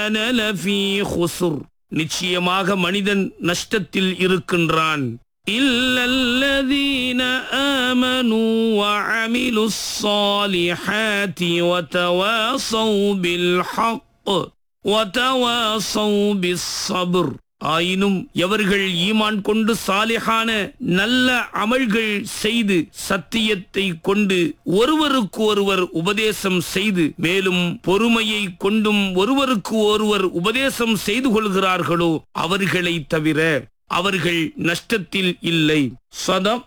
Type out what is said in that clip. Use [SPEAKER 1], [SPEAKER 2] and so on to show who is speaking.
[SPEAKER 1] الإنسان لفي خسر நிச்சயமாக மனிதன் நஷ்டத்தில் இருக்கின்றான் إلا الذين آمنوا وعملوا الصالحات وتواصوا بالحق وتواصوا بالصبر ஆயினும் எவர்கள் ஈமான் கொண்டு சாலிஹான நல்ல அமல்கள் செய்து சத்தியத்தை கொண்டு ஒருவருக்கு ஒருவர் உபதேசம் செய்து மேலும் பொறுமையை கொண்டும் ஒருவருக்கு ஒருவர் உபதேசம் செய்து கொள்கிறார்களோ அவர்களை தவிர அவர்கள் நஷ்டத்தில் இல்லை சதம்